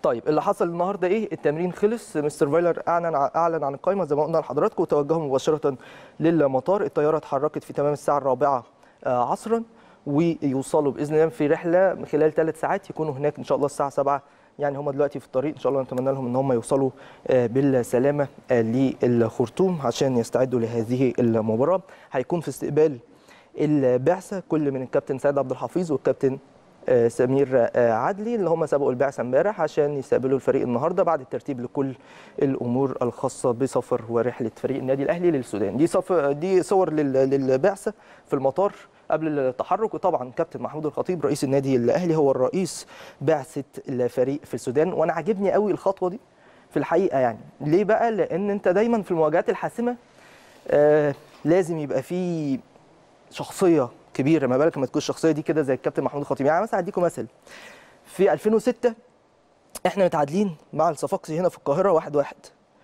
طيب اللي حصل النهارده ايه التمرين خلص مستر فايلر اعلن اعلن عن القائمه زي ما قلنا لحضراتكم وتوجهوا مباشره للمطار الطياره اتحركت في تمام الساعه الرابعه آه، عصرا ويوصلوا باذن الله في رحله خلال ثلاث ساعات يكونوا هناك ان شاء الله الساعه 7 يعني هم دلوقتي في الطريق ان شاء الله نتمنى لهم ان هم يوصلوا آه، بالسلامه آه، للخرطوم عشان يستعدوا لهذه المباراه هيكون في استقبال البعثه كل من الكابتن سيد عبد الحفيظ والكابتن آه، سمير آه، عدلي اللي هم سبقوا البعثه امبارح عشان يستقبلوا الفريق النهارده بعد الترتيب لكل الامور الخاصه بسفر ورحله فريق النادي الاهلي للسودان دي صف دي صور لل- للبعثه في المطار قبل التحرك وطبعا كابتن محمود الخطيب رئيس النادي الاهلي هو الرئيس بعثه الفريق في السودان وانا عاجبني قوي الخطوه دي في الحقيقه يعني ليه بقى لان انت دايما في المواجهات الحاسمه آه لازم يبقى في شخصيه كبيره ما بالك لما تكون الشخصيه دي كده زي الكابتن محمود الخطيب يعني مثلا اديكم مثل في 2006 احنا متعادلين مع الصفاقسي هنا في القاهره واحد واحد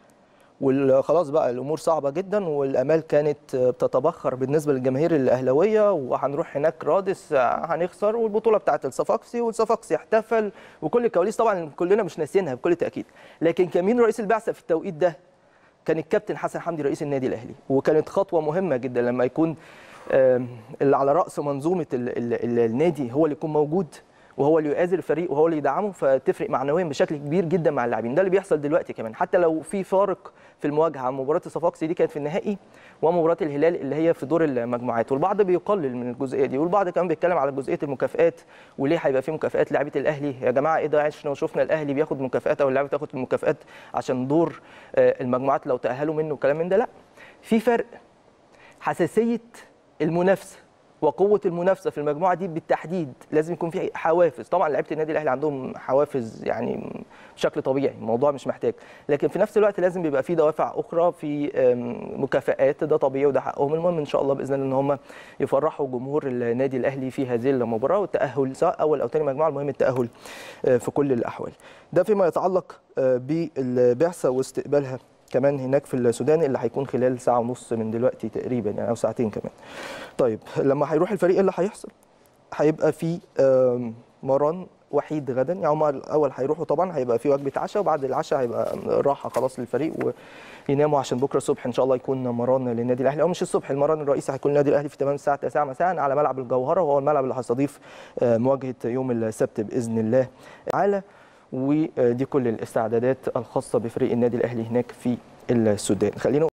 وخلاص بقى الامور صعبه جدا والامال كانت بتتبخر بالنسبه للجماهير الاهلاويه وهنروح هناك رادس هنخسر والبطوله بتاعت الصفاقسي والصفاقسي احتفل وكل الكواليس طبعا كلنا مش ناسيينها بكل تاكيد لكن كان مين رئيس البعثه في التوقيت ده كان الكابتن حسن حمدي رئيس النادي الاهلي وكانت خطوه مهمه جدا لما يكون آم، اللي على راس منظومه ال ال ال النادي هو اللي يكون موجود وهو اللي يؤازر الفريق وهو اللي يدعمه فتفرق معنويا بشكل كبير جدا مع اللاعبين ده اللي بيحصل دلوقتي كمان حتى لو في فارق في المواجهه عن مباراه الصفاقسي دي كانت في النهائي ومباراه الهلال اللي هي في دور المجموعات والبعض بيقلل من الجزئيه دي والبعض كمان بيتكلم على جزئيه المكافئات وليه هيبقى في مكافئات لعيبه الاهلي يا جماعه ايه ده عشنا وشفنا الاهلي بياخد مكافئات او اللعيبه تاخد المكافئات عشان دور آه، المجموعات لو تاهلوا منه وكلام من ده لا في فرق حساسيه المنافسه وقوه المنافسه في المجموعه دي بالتحديد لازم يكون في حوافز طبعا لعيبه النادي الاهلي عندهم حوافز يعني بشكل طبيعي الموضوع مش محتاج لكن في نفس الوقت لازم بيبقى في دوافع اخرى في أم، مكافآت ده طبيعي وده حقهم المهم ان شاء الله باذن الله ان هم يفرحوا جمهور النادي الاهلي في هذه المباراه والتاهل سواء اول او ثاني مجموعه المهم التاهل آه، في كل الاحوال ده فيما يتعلق آه، بالبعثه واستقبالها كمان هناك في السودان اللي هيكون خلال ساعه ونص من دلوقتي تقريبا يعني او ساعتين كمان طيب لما هيروح الفريق إيه اللي هيحصل هيبقى في آم، مران وحيد غدا يعني هم الاول هيروحوا طبعا هيبقى في وجبه عشاء وبعد العشاء هيبقى راحه خلاص للفريق ويناموا عشان بكره الصبح ان شاء الله يكون مران للنادي الاهلي او مش الصبح المران الرئيسي هيكون النادي الاهلي في تمام الساعه 9 مساء على ملعب الجوهره وهو الملعب اللي هيستضيف آه، مواجهه يوم السبت باذن الله تعالى ودي كل الاستعدادات الخاصه بفريق النادي الاهلي هناك في السودان خلينا